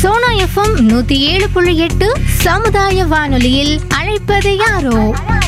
Sona FM நூத்தி ஏழு புள்ளி எட்டு சமுதாய வானொலியில் அழைப்பது யாரோ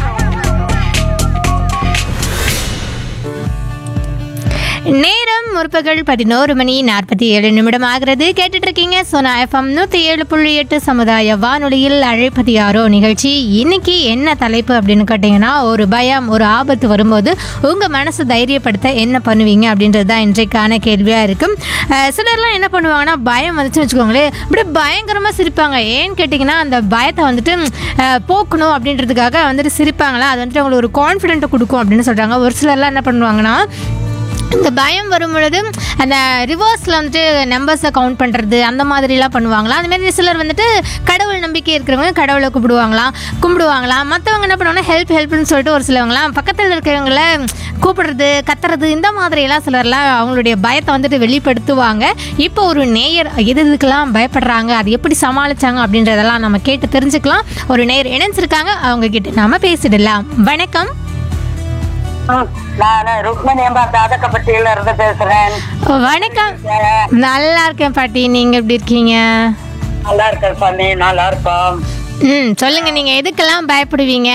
நேரம் முற்பகல் பதினோரு மணி நாற்பத்தி ஏழு நிமிடம் ஆகிறது கேட்டுட்டு இருக்கீங்க சோனா எஃப்எம் நூற்றி ஏழு புள்ளி எட்டு சமுதாய வானொலியில் அழைப்பது யாரோ நிகழ்ச்சி இன்னைக்கு என்ன தலைப்பு அப்படின்னு கேட்டிங்கன்னா ஒரு பயம் ஒரு ஆபத்து வரும்போது உங்கள் மனசு தைரியப்படுத்த என்ன பண்ணுவீங்க அப்படின்றது தான் இன்றைக்கான கேள்வியாக இருக்கும் அஹ் சிலர்லாம் என்ன பண்ணுவாங்கன்னா பயம் வந்துச்சுன்னு வச்சுக்கோங்களேன் அப்படியே பயங்கரமாக சிரிப்பாங்க ஏன்னு கேட்டிங்கன்னா அந்த பயத்தை வந்துட்டு அஹ், போக்கணும் அப்படின்றதுக்காக வந்துட்டு சிரிப்பாங்களா அது வந்துட்டு அவங்களுக்கு ஒரு கான்ஃபிடென்ட்டை கொடுக்கும் அப்படின்னு சொல்கிறாங்க ஒரு சிலர்லாம் என்ன பண்ணுவாங்கன்னா இந்த பயம் வரும் பொழுது அந்த ரிவர்ஸில் வந்துட்டு நம்பர்ஸை கவுண்ட் பண்ணுறது அந்த மாதிரிலாம் பண்ணுவாங்களாம் அந்த மாதிரி சிலர் வந்துட்டு கடவுள் நம்பிக்கை இருக்கிறவங்க கடவுளை கும்பிடுவாங்களாம் கும்பிடுவாங்களாம் மற்றவங்க என்ன பண்ணுவாங்கன்னா ஹெல்ப் ஹெல்ப்னு சொல்லிட்டு ஒரு சிலவங்களாம் பக்கத்தில் இருக்கிறவங்கள கூப்பிடுறது கத்துறது இந்த மாதிரியெல்லாம் சிலர்லாம் அவங்களுடைய பயத்தை வந்துட்டு வெளிப்படுத்துவாங்க இப்போ ஒரு நேயர் எது எதுக்கெல்லாம் பயப்படுறாங்க அது எப்படி சமாளிச்சாங்க அப்படின்றதெல்லாம் நம்ம கேட்டு தெரிஞ்சுக்கலாம் ஒரு நேயர் இணைஞ்சிருக்காங்க அவங்க கிட்ட நாம பேசிடலாம் வணக்கம் நான் ருக்மணி அம்மா தாதக்கப்பட்டியில இருந்து பேசுறேன் வணக்கம் நல்லா இருக்கேன் பாட்டி நீங்க எப்படி இருக்கீங்க நல்லா இருக்கேன் பண்ணி நல்லா இருக்கோம் ம் சொல்லுங்க நீங்க எதுக்கெல்லாம் பயப்படுவீங்க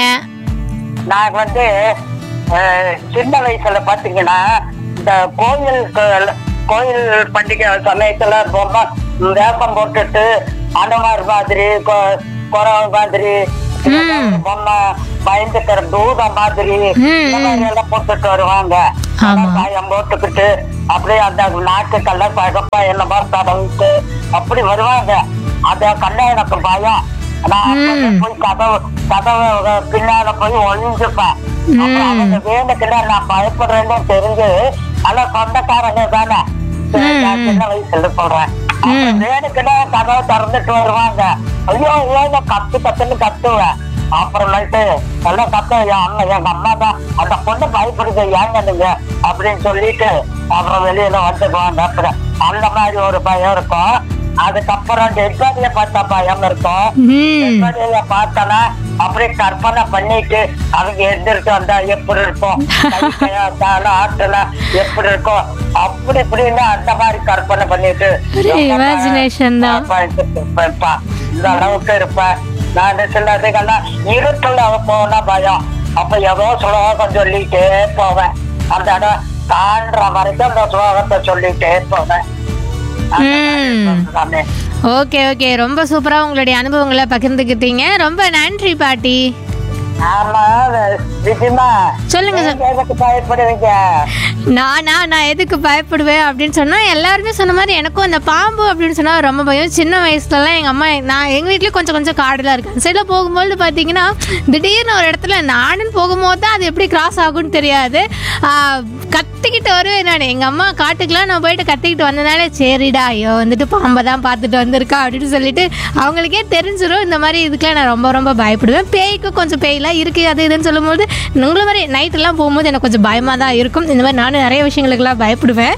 நான் வந்து அஹ், சின்ன வயசுல பாத்தீங்கன்னா இந்த கோயில் க- கோயில் பண்டிகை சமயத்துல ரொம்ப வேப்பம் போட்டுட்டு அனுமார் மாதிரி கொ- குறவ மாதிரி பொம்மை பயந்துக்கிற தூதம் மாதிரி இந்த மாதிரி எல்லாம் போட்டுட்டு வருவாங்க ஆமா. பயம் போட்டுக்கிட்டு அப்படியே அந்த நாட்டுக்கெல்லாம் பழப்பா என்ன மாதிரி தடவிட்டு அப்படி வருவாங்க அத கண்டா எனக்கு பயம் நான் அப்பவே போய் கதவு கதவு பின்னால போய் ஒளிஞ்சுப்பேன் அப்புறம் அவங்க வேணுக்குள்ள நான் பயப்படுறேன்னு தெரிஞ்சு ஆனா சொந்தக்காரங்க தானே சரி, நான் சின்ன வயசுல சொல்றேன் அப்புறம் வேணுக்குள்ள கதவை திறந்துட்டு வருவாங்க ஐயோ ஐயோ கத்து கத்துன்னு கத்துவேன் அப்புறம் நைட்டு எல்லாம் கத்த என் அண்ணன் எங்க அம்மா தான் அந்த பொண்ணு பயப்படுது ஏங்க நீங்க அப்படின்னு சொல்லிட்டு அப்புறம் வெளியில வந்துக்குவாங்க அப்புறம் அந்த மாதிரி ஒரு பயம் இருக்கும் அதுக்கப்புறம் டெட்பாடிய பார்த்தா பயம் இருக்கும் ம் டெட்பாடிய பார்த்தனா அப்படியே கற்பனை பண்ணிட்டு அவங்க எந்திரிச்சு வந்தா எப்படி இருக்கும் கை கையா கால ஆட்டுல எப்படி இருக்கும் அப்படி இப்படின்னு அந்த மாதிரி கற்பனை பண்ணிட்டு ஒரு imagination தான். பயந்துட்டு இருப்பேன்ப்பா. இந்த அளவுக்கு இருப்பேன் நான் சிலதுக்கெல்லாம் இருட்டுல போனா பயம் அப்ப ஏதோ ஸ்லோகம் சொல்லிட்டே போவேன் அந்த இடம் தாண்டுற வரைக்கும் அந்த ஸ்லோகத்தை சொல்லிட்டே போவேன் அந்த மாதிரி ம். சொல்றானே. ஓகே ஓகே ரொம்ப சூப்பரா உங்களுடைய அனுபவங்களை பகிர்ந்துக்கிட்டீங்க ரொம்ப நன்றி பாட்டி ஆமா விஜயமா சொல்லுங்க சார். நீங்க எதுக்கு பயப்படுவீங்க நானா நான் எதுக்கு பயப்படுவேன் அப்படின்னு சொன்னா எல்லாருமே சொன்ன மாதிரி எனக்கும் அந்த பாம்பு அப்படின்னு சொன்னா ரொம்ப பயம் சின்ன வயசுலலாம் எங்க அம்மா நான் எங்க வீட்லயும் கொஞ்சம் கொஞ்சம் காடுலாம் இருக்கு அந்த சைடில் போகும்போது பார்த்தீங்கன்னா திடீர்னு ஒரு இடத்துல நானும் போகும்போது தான் அது எப்படி கிராஸ் ஆகும்னு தெரியாது ஆஹ், கத்திக்கிட்டு வருவேன் நான் எங்க அம்மா காட்டுக்குலாம் நான் போயிட்டு கத்திக்கிட்டு வந்தனாலே சரிடா ஐயோ வந்துட்டு பாம்பை தான் பார்த்துட்டு வந்திருக்கா அப்படின்னு சொல்லிட்டு அவங்களுக்கே தெரிஞ்சிடும் இந்த மாதிரி இதுக்கெல்லாம் நான் ரொம்ப ரொம்ப பயப்படுவேன் பேய்க்கு கொஞ்சம் பேய்லாம் இருக்கு அது இதுன்னு சொல்லும்போது உங்களை மாதிரி நைட்டெல்லாம் போகும்போது எனக்கு கொஞ்சம் பயமாக தான் இருக்கும் இந்த மாதிரி நானும் நிறைய விஷயங்களுக்கெல்லாம் பயப்படுவேன்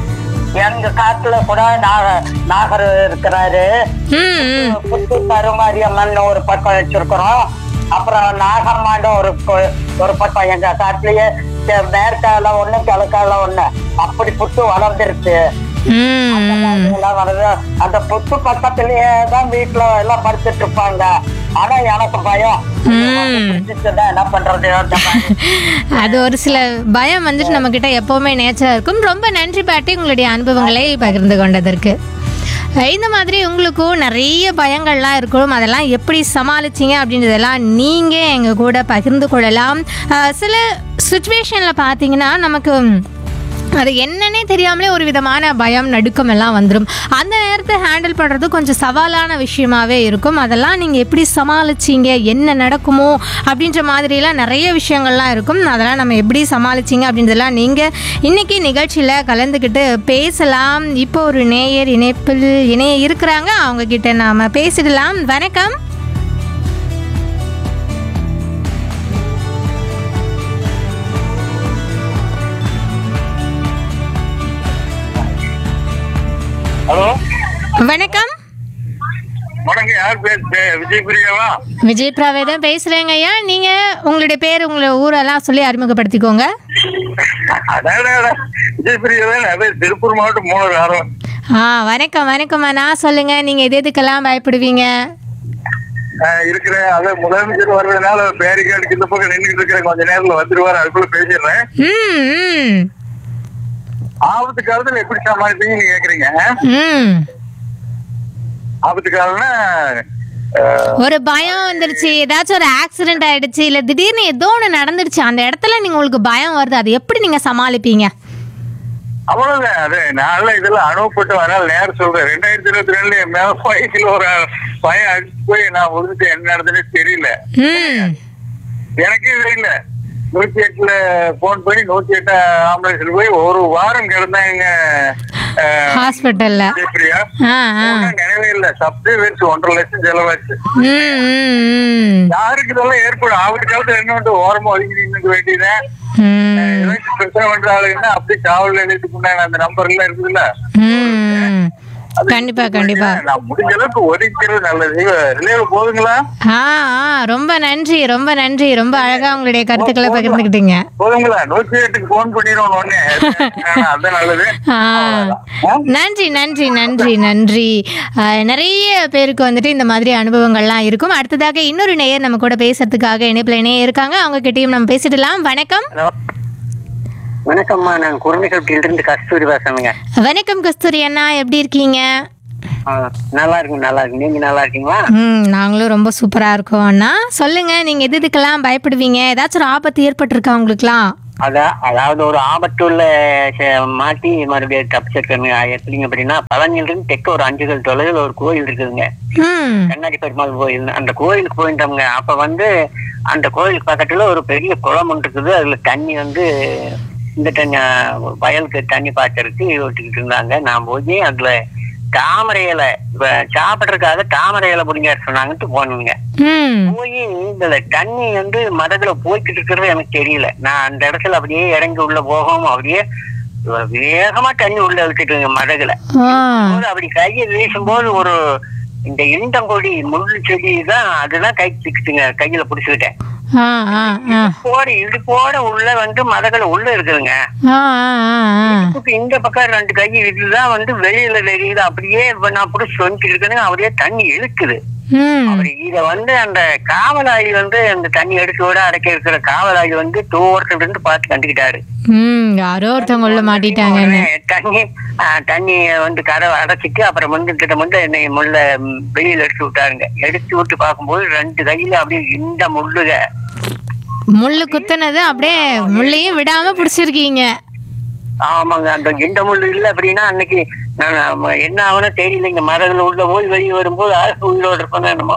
எங்க காட்டுல கூட நாக நாகர் இருக்கிறாரு ம் ம். புத்து கருமாரியம்மன் ஒரு பக்கம் வச்சிருக்கிறோம் அப்புறம் நாகம்மாண்ட ஒரு கொ- ஒரு பக்கம் எங்க காட்டுலயே தெ- மேற்கால ஒண்ணு கிழக்கால ஒண்ணு அப்படி புத்து வளர்ந்துருச்சு ம், ம். எல்லாம் வளர்ந்து அந்த புத்து பக்கத்திலேயே தான் வீட்டுல எல்லாம் படுத்துட்டு இருப்பாங்க ஆனா எனக்கு பயம் பிடிச்சிச்சுன்னா என்ன பண்றது அந்த மாதிரி. அது ஒரு சில பயம் வந்துட்டு நம்ம கிட்ட எப்பவுமே நேச்சரா இருக்கும் ரொம்ப நன்றி பாட்டி உங்களுடைய அனுபவங்களை பகிர்ந்து கொண்டதற்கு அஹ் இந்த மாதிரி உங்களுக்கும் நிறைய பயங்கள்லாம் இருக்கும் அதெல்லாம் எப்படி சமாளிச்சீங்க அப்படின்றதெல்லாம் நீங்கள் எங்கள் கூட பகிர்ந்து கொள்ளலாம் அஹ் சில சுச்சுவேஷனில் பார்த்தீங்கன்னா நமக்கு அது என்னன்னே தெரியாமலே ஒரு விதமான பயம் நடுக்கம் எல்லாம் வந்துடும் அந்த நேரத்தை ஹேண்டில் பண்ணுறது கொஞ்சம் சவாலான விஷயமாவே இருக்கும் அதெல்லாம் நீங்கள் எப்படி சமாளிச்சீங்க என்ன நடக்குமோ அப்படின்ற மாதிரிலாம் நிறைய விஷயங்கள்லாம் இருக்கும் அதெல்லாம் நம்ம எப்படி சமாளிச்சீங்க அப்படின்றதெல்லாம் நீங்கள் இன்னைக்கு நிகழ்ச்சியில் கலந்துக்கிட்டு பேசலாம் இப்போ ஒரு நேயர் இணைப்பில் இணைய இருக்கிறாங்க அவங்க கிட்ட நாம் பேசிடலாம் வணக்கம் ஹலோ வணக்கம் வணக்கம் யார் பேர் பே- விஜய் பிரியாவா விஜய் பிராவே தான் பேசுகிறேங்க ஐயா நீங்கள் உங்களுடைய பேர் உங்களுடைய ஊரெல்லாம் சொல்லி அறிமுகப்படுத்திக்கோங்க அதான் விஜய் பிரியா தான் அதே திருப்பூர் மாவட்டம் மூணு ஆரம் ஆ வணக்கம் வணக்கம்மா நான் சொல்லுங்க நீங்க எது எதுக்கெல்லாம் பயப்படுவீங்க ஆஹ் இருக்கிறேன் அதான் முதலமைச்சர் வர்றதுனால பேரிகார்டுக்கு இந்த பக்கம் நின்றுட்டு இருக்கிறேன் கொஞ்ச நேரத்துல வந்துருவாரு அதுக்குள்ள பேசிடுறேன் ம் ம் ஆபத்து காலத்துல எப்படி சமாளிப்பீங்கன்னு கேக்குறீங்க ம் ஆபத்து காலம்னா ஆஹ், ஒரு பயம் வந்துருச்சு ஏதாச்சும் ஒரு ஆக்சிடென்ட் ஆயிடுச்சு இல்ல திடீர்னு ஏதோ ஒன்று நடந்துருச்சு அந்த இடத்துல நீங்க உங்களுக்கு பயம் வருது அது எப்படி நீங்க சமாளிப்பீங்க அவ்வளவுதான் அது நான் இதெல்லாம் அனுபவப்பட்டு வரால் நேரம் சொல்றேன் ரெண்டாயிரத்தி இருபத்தி ரெண்டுல என் மேல பைக்கில் ஒரு பையன் அடிச்சு போய் நான் முடிஞ்சுட்டு என்ன நடந்ததுன்னு தெரியல ம் எனக்கே தெரியல நூத்தி எட்டுல போன் பண்ணி நூத்தி எட்டு ஆம்புலன்ஸ்ல போய் ஒரு வாரம் கிடந்தாங்க ஆஹ், ஹாஸ்பிட்டல்ல ஜெயப்பிரியா ஆ ஆ ஒண்ணும் நினைவே இல்ல சப்தே வேறு ஒன்றரை லட்சம் செலவாச்சு ம் ம் ம் யாருக்கு இதெல்லாம் ஏற்படும் ஆபத்து காலத்துல என்ன வந்து ஓரமா ஒதுங்கி நின்னுக்க வேண்டியதான் ம் ஏதாச்சும் பிரச்சனை பண்ற ஆளுங்கன்னா அப்படியே காவல் நிலையத்துக்கு உண்டான அந்த நம்பர் எல்லாம் இருக்குதுல்ல ம் அது கண்டிப்பா கண்டிப்பா நான் முடிஞ்ச அளவுக்கு ஒதுக்கிறது நல்லது ரிலேவ் போதுங்களா ஆ ஆ ரொம்ப நன்றி ரொம்ப நன்றி ரொம்ப அழகா உங்களுடைய கருத்துக்களை பகிர்ந்துக்கிட்டீங்க போதுங்களா நூத்தி எட்டுக்கு போன் பண்ணிடுவோம் உடனே அதான் நல்லது ஆ நன்றி நன்றி நன்றி நன்றி ஆ, நிறைய பேருக்கு வந்துட்டு இந்த மாதிரி அனுபவங்கள்லாம் இருக்கும் அடுத்ததாக இன்னொரு நேயர் நம்ம கூட பேசுறதுக்காக இணைப்பில் இணைய இருக்காங்க அவங்க கிட்டயும் நம்ம பேசிடலாம் வணக்கம் ஹலோ வணக்கம்மா நான் குருமிகள்கிட்ட கஸ்தூரி பேசுறேங்க வணக்கம் கஸ்தூரி அண்ணா எப்படி இருக்கீங்க ஆ, நல்லா இருக்கு நல்லா இருக்கு நீங்க நல்லா இருக்கீங்களா ம் நாங்களும் ரொம்ப சூப்பராக இருக்கோம் அண்ணா சொல்லுங்க நீங்கள் எது இதுக்கெல்லாம் பயப்படுவீங்க ஏதாச்சும் ஒரு ஆபத்து ஏற்பட்டிருக்கா உங்களுக்குலாம் அதான் அதாவது ஒரு ஆபத்துள்ள ச- மாட்டி மறுபடியும் தப்பிச்சிருக்கேங்க எப்படிங்க அப்படின்னா பழனியிலிருந்து தெற்க ஒரு அஞ்சு கல் தொலைவில் ஒரு கோயில் இருக்குதுங்க ம் கண்ணாடி பெருமாள் கோயில் அந்த கோயிலுக்கு போயிட்டோம்ங்க அப்ப வந்து அந்த கோயிலுக்கு பக்கத்துல ஒரு பெரிய குளம் ஒன்று இருக்குது அதுல தண்ணி வந்து இந்த தண்ணி ஆ, வயலுக்கு தண்ணி பாய்ச்சறதுக்கு விட்டுக்கிட்டு இருந்தாங்க நான் போய் அதுல தாமரை இலை இப்ப சாப்பிட்றதுக்காக தாமரை இலை பிடிங்க சொன்னாங்கன்ட்டு போனேங்க ம் போய் இதுல தண்ணி வந்து மதகுல போய்கிட்டு இருக்கிறது எனக்கு தெரியல நான் அந்த இடத்துல அப்படியே இறங்கி உள்ள போகவும் அப்படியே வேகமா தண்ணி உள்ள விட்டுட்டுங்க மதகுல ஆ போது அப்படி கையை வீசும்போது ஒரு இந்த இண்டங்கொடி முள்ளு செடி தான் அதுதான் கை சிக்கிட்டுங்க கையில பிடிச்சுக்கிட்டேன் ஆ ஆ ஆ போட இடுப்போட உள்ள வந்து மதகுல உள்ள இருக்குதுங்க ஆ ஆ ஆ இடுப்புக்கு இந்த பக்கம் ரெண்டு கை இதுதான் வந்து வெளியில தெரியுது அப்படியே இப்ப நான் பிடிச்சி வந்துட்டு இருக்கேன்னு அப்படியே தண்ணி இழுக்குது ம் அப்படி இத வந்து அந்த காவலாளி வந்து அந்த தண்ணி எடுத்து விட அடைக்க இருக்கிற காவலாளி வந்து தூரத்துல இருந்து பார்த்து கண்டுக்கிட்டாரு ம் யாரோ ஒருத்தவங்க உள்ள மாட்டிட்டாங்கன்னு உடனே தண்ணி ஆ, தண்ணிய வந்து கதவை அடைச்சிட்டு அப்புறம் வந்து கிட்ட வந்து என்னை முள்ள ம், வெளியில எடுத்து விட்டாருங்க எடுத்து விட்டு பார்க்கும்போது ரெண்டு கையில அப்படியே இந்த முள்ளுக முள்ளு குத்துனது அப்படியே முள்ளையும் விடாம பிடிச்சிருக்கீங்க ஆமாங்க அந்த இந்த முள்ளு இல்ல அப்படின்னா அன்னைக்கு நான் ம- என்ன ஆகுனா தெரியல இங்க மரங்கள் உள்ள போய் வெளியே வரும்போது ஆறு உயிரோடு இருப்பேன் என்னமோ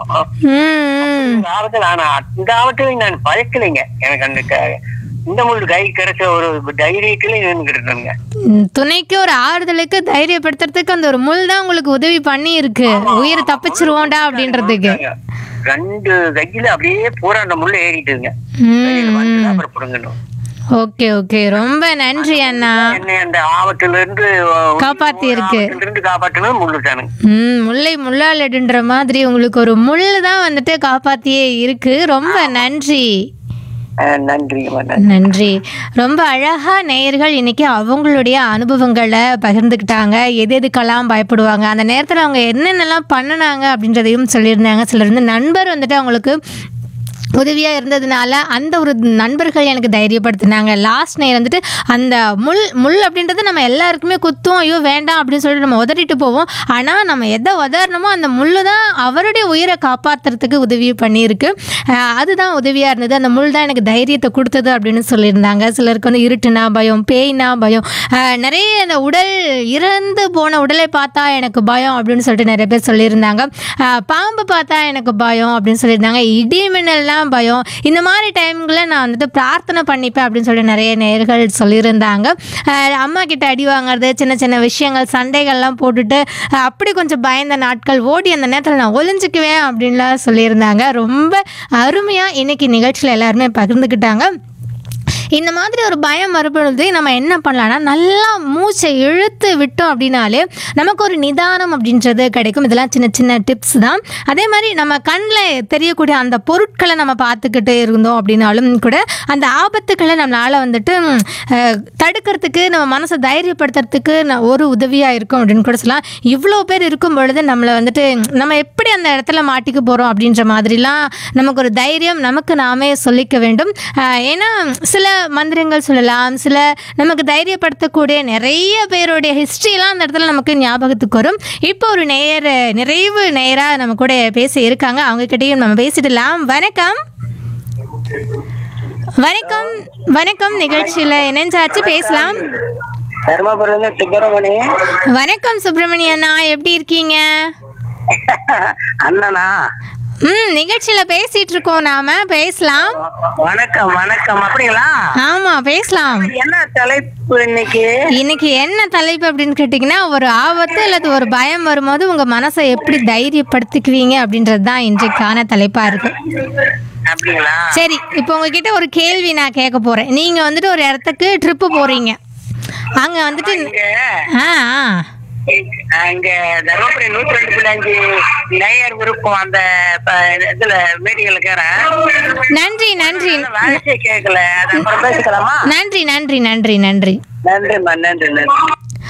ம் இந்த ஆபத்துல ஆனா இந்த ஆபத்துல நான் பயக்கலைங்க எனக்கு அந்த க- இந்த முள்ளு கை கிடைச்ச ஒரு தைரியத்துல நின்றுட்டு இருந்தேங்க ம், துணைக்கு ஒரு ஆறுதலுக்கு தைரியப்படுத்துறதுக்கு அந்த ஒரு முள் தான் உங்களுக்கு உதவி பண்ணி இருக்கு உயிரை தப்பிச்சிருவோண்டா அப்படின்றதுக்கு ரெண்டு கையில அப்படியே பூரா அந்த முள்ள ஏறிட்டுங்க ம் ம். அப்புறம் புடுங்கணும் ஓகே ஓகே ரொம்ப நன்றி அண்ணா என்னை அந்த ஆபத்துல இருந்து காப்பாத்தி இருக்கு. ஆபத்துல இருந்து காப்பாற்றணும் முள்ளுட்டானுங்க ம் முல்லை முள்ளாலடுன்ற மாதிரி உங்களுக்கு ஒரு முள் தான் வந்துட்டு காப்பாத்தியே இருக்கு ரொம்ப நன்றி அஹ் நன்றிங்கம்மா நன்றி நன்றி ரொம்ப அழகா நேயர்கள் இன்னைக்கு அவங்களுடைய அனுபவங்களை பகிர்ந்துக்கிட்டாங்க எது எதுக்கெல்லாம் பயப்படுவாங்க அந்த நேரத்தில் அவங்க என்னென்னலாம் பண்ணினாங்க அப்படின்றதையும் சொல்லியிருந்தாங்க சிலர் வந்து நண்பர் வந்துட்டு அவங்களுக்கு உதவியாக இருந்ததுனால அந்த ஒரு நண்பர்கள் எனக்கு தைரியப்படுத்தினாங்க லாஸ்ட் நேரம் வந்துட்டு அந்த முள் முள் அப்படின்றது நம்ம எல்லாருக்குமே குத்தும் ஐயோ வேண்டாம் அப்படின்னு சொல்லிட்டு நம்ம உதறிட்டு போவோம் ஆனால் நம்ம எதை உதறணுமோ அந்த முள் தான் அவருடைய உயிரை காப்பாற்றுறதுக்கு உதவி பண்ணியிருக்கு அஹ் அதுதான் உதவியாக இருந்தது அந்த முள் தான் எனக்கு தைரியத்தை கொடுத்தது அப்படின்னு சொல்லியிருந்தாங்க சிலருக்கு வந்து இருட்டுனா பயம் பேய்னா பயம் அஹ் நிறைய இந்த உடல் இறந்து போன உடலை பார்த்தா எனக்கு பயம் அப்படின்னு சொல்லிட்டு நிறைய பேர் சொல்லியிருந்தாங்க அஹ் பாம்பு பார்த்தா எனக்கு பயம் அப்படின்னு சொல்லியிருந்தாங்க இடி மின்னல்லாம் பயம் இந்த மாதிரி டைம்களில் நான் வந்துட்டு பிரார்த்தனை பண்ணிப்பேன் அப்படின்னு சொல்லி நிறைய நேர்கள் சொல்லியிருந்தாங்க அஹ் அம்மா கிட்ட அடி வாங்குறது சின்ன சின்ன விஷயங்கள் சண்டைகள்லாம் போட்டுட்டு அஹ் அப்படி கொஞ்சம் பயந்த நாட்கள் ஓடி அந்த நேரத்தில் நான் ஒளிஞ்சுக்குவேன் அப்படின்லாம் சொல்லியிருந்தாங்க ரொம்ப அருமையாக இன்னைக்கு நிகழ்ச்சியில் எல்லாருமே பகிர்ந்துக்கிட்டாங்க இந்த மாதிரி ஒரு பயம் வரும்பொழுது நம்ம என்ன பண்ணலாம்னா நல்லா மூச்சை இழுத்து விட்டோம் அப்படின்னாலே நமக்கு ஒரு நிதானம் அப்படின்றது கிடைக்கும் இதெல்லாம் சின்ன சின்ன டிப்ஸ் தான் அதே மாதிரி நம்ம கண்ணில் தெரியக்கூடிய அந்த பொருட்களை நம்ம பார்த்துக்கிட்டே இருந்தோம் அப்படின்னாலும் கூட அந்த ஆபத்துக்களை நம்மளால் வந்துட்டு ம், அஹ், தடுக்கிறதுக்கு நம்ம மனசை தைரியப்படுத்துறதுக்கு ந- ஒரு உதவியாக இருக்கும் அப்படின்னு கூட சொல்லலாம் இவ்வளோ பேர் இருக்கும் பொழுது நம்மளை வந்துட்டு ம், நம்ம எப்படி அந்த இடத்துல மாட்டிக்க போகிறோம் அப்படின்ற மாதிரிலாம் நமக்கு ஒரு தைரியம் நமக்கு நாமே சொல்லிக்க வேண்டும் அஹ், ஏன்னா சில மந்திரங்கள் சொல்லலாம் சில நமக்கு தைரியப்படுத்தக்கூடிய நிறைய பேருடைய ஹிஸ்ட்ரிலாம் அந்த இடத்துல நமக்கு ஞாபகத்துக்கு வரும் இப்போ ஒரு நேர நிறைவு நேராக நம்ம கூட பேச இருக்காங்க அவங்க கிட்டேயும் நம்ம பேசிடலாம் வணக்கம் வணக்கம் வணக்கம் நிகழ்ச்சியில் இணைஞ்சாச்சு பேசலாம் தர்மபுரம் சுப்பிரமணி வணக்கம் சுப்பிரமணிய அண்ணா எப்படி இருக்கீங்க அண்ணனா ம் நிகழ்ச்சியில் பேசிட்டு இருக்கோம் நாம பேசலாம் வணக்கம் வணக்கம் அப்படிங்களா ஆமா பேசலாம் என்ன தலைப்பு இன்னைக்கு இன்னைக்கு என்ன தலைப்பு அப்படின்னு கேட்டிங்கன்னா ஒரு ஆபத்து அல்லது ஒரு பயம் வரும்போது உங்க மனசை எப்படி தைரியப்படுத்திக்குவீங்க அப்படின்றது தான் இன்றைக்கான தலைப்பா இருக்கு அப்படிங்களா சரி இப்போ உங்ககிட்ட ஒரு கேள்வி நான் கேட்க போறேன் நீங்க வந்துட்டு ஒரு இடத்துக்கு ட்ரிப்பு போறீங்க அங்க வந்துட்டு இங்க ஆ ஆ. அங்க தர்மபுரி நூத்தி ரெண்டு புள்ளி அஞ்சு நேயர் விருப்பம் அந்த ப- இதுல மீடியல் இருக்கிறேன் நன்றி நன்றி வாய்ஸே கேட்கல அது அப்புறம் பேசிக்கலாமா நன்றி நன்றி நன்றி நன்றி நன்றிம்மா நன்றி நன்றி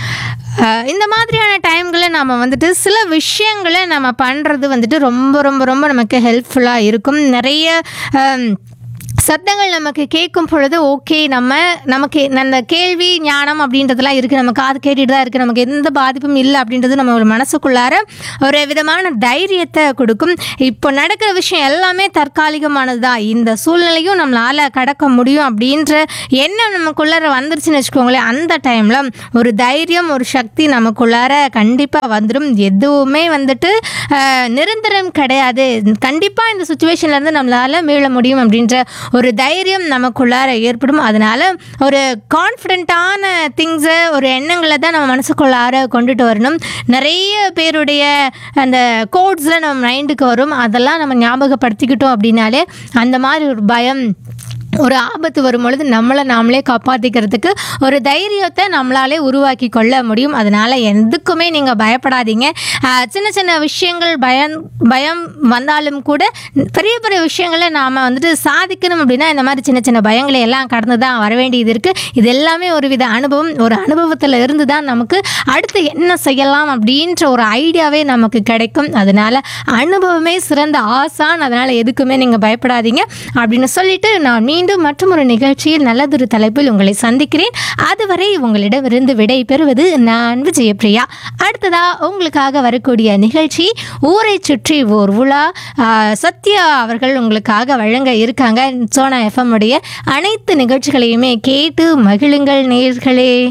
அஹ் இந்த மாதிரியான டைம்களில் நம்ம வந்துட்டு சில விஷயங்களை நம்ம பண்ணுறது வந்துட்டு ரொம்ப ரொம்ப ரொம்ப நமக்கு ஹெல்ப்ஃபுல்லாக இருக்கும் நிறைய அம், சத்தங்கள் நமக்கு கேட்கும் பொழுது ஓகே நம்ம நமக்கு அந்த கேள்வி ஞானம் அப்படின்றதெல்லாம் இருக்குது நம்ம காது கேட்டுட்டு தான் இருக்குது நமக்கு எந்த பாதிப்பும் இல்லை அப்படின்றது நம்ம ஒரு மனசுக்குள்ளார ஒரு விதமான தைரியத்தை கொடுக்கும் இப்போ நடக்கிற விஷயம் எல்லாமே தற்காலிகமானது தான் இந்த சூழ்நிலையும் நம்மளால் கடக்க முடியும் அப்படின்ற எண்ணம் நமக்குள்ளார வந்துருச்சுன்னு வச்சுக்கோங்களேன் அந்த டைமில் ஒரு தைரியம் ஒரு சக்தி நமக்குள்ளார கண்டிப்பாக வந்துடும் எதுவுமே வந்துட்டு அஹ், நிரந்தரம் கிடையாது கண்டிப்பாக இந்த சுச்சுவேஷன்லேருந்து நம்மளால் மீள முடியும் அப்படின்ற ஒரு தைரியம் நமக்குள்ளார ஏற்படும் அதனால ஒரு கான்ஃபிடென்ட்டான திங்ஸை ஒரு எண்ணங்களை தான் நம்ம மனசுக்குள்ளார கொண்டுட்டு வரணும் நிறைய பேருடைய அந்த கோட்ஸ்லாம் நம்ம மைண்டுக்கு வரும் அதெல்லாம் நம்ம ஞாபகப்படுத்திக்கிட்டோம் அப்படின்னாலே அந்த மாதிரி ஒரு பயம் ஒரு ஆபத்து வரும் பொழுது நம்மளை நாமளே காப்பாற்றிக்கிறதுக்கு ஒரு தைரியத்தை நம்மளாலே உருவாக்கி கொள்ள முடியும் அதனால் எதுக்குமே நீங்கள் பயப்படாதீங்க ஆஹ் சின்ன சின்ன விஷயங்கள் பயம் பயம் வந்தாலும் கூட பெரிய பெரிய விஷயங்களை நாம் வந்துட்டு சாதிக்கணும் அப்படின்னா இந்த மாதிரி சின்ன சின்ன பயங்களை எல்லாம் கடந்து தான் வர வேண்டியது இருக்குது இது எல்லாமே ஒரு வித அனுபவம் ஒரு அனுபவத்தில் இருந்து தான் நமக்கு அடுத்து என்ன செய்யலாம் அப்படின்ற ஒரு ஐடியாவே நமக்கு கிடைக்கும் அதனால் அனுபவமே சிறந்த ஆசான் அதனால் எதுக்குமே நீங்கள் பயப்படாதீங்க அப்படின்னு சொல்லிட்டு நான் மீண்டும் மற்றும் ஒரு நிகழ்ச்சியில் நல்லதொரு தலைப்பில் உங்களை சந்திக்கிறேன் அதுவரை உங்களிடமிருந்து விடை பெறுவது நான் விஜயபிரியா அடுத்ததா உங்களுக்காக வரக்கூடிய நிகழ்ச்சி ஊரை சுற்றி ஓர் உலா ஆஹ், சத்யா அவர்கள் உங்களுக்காக வழங்க இருக்காங்க சோனா எஃப்எம் உடைய அனைத்து நிகழ்ச்சிகளையுமே கேட்டு மகிழுங்கள் நேர்களே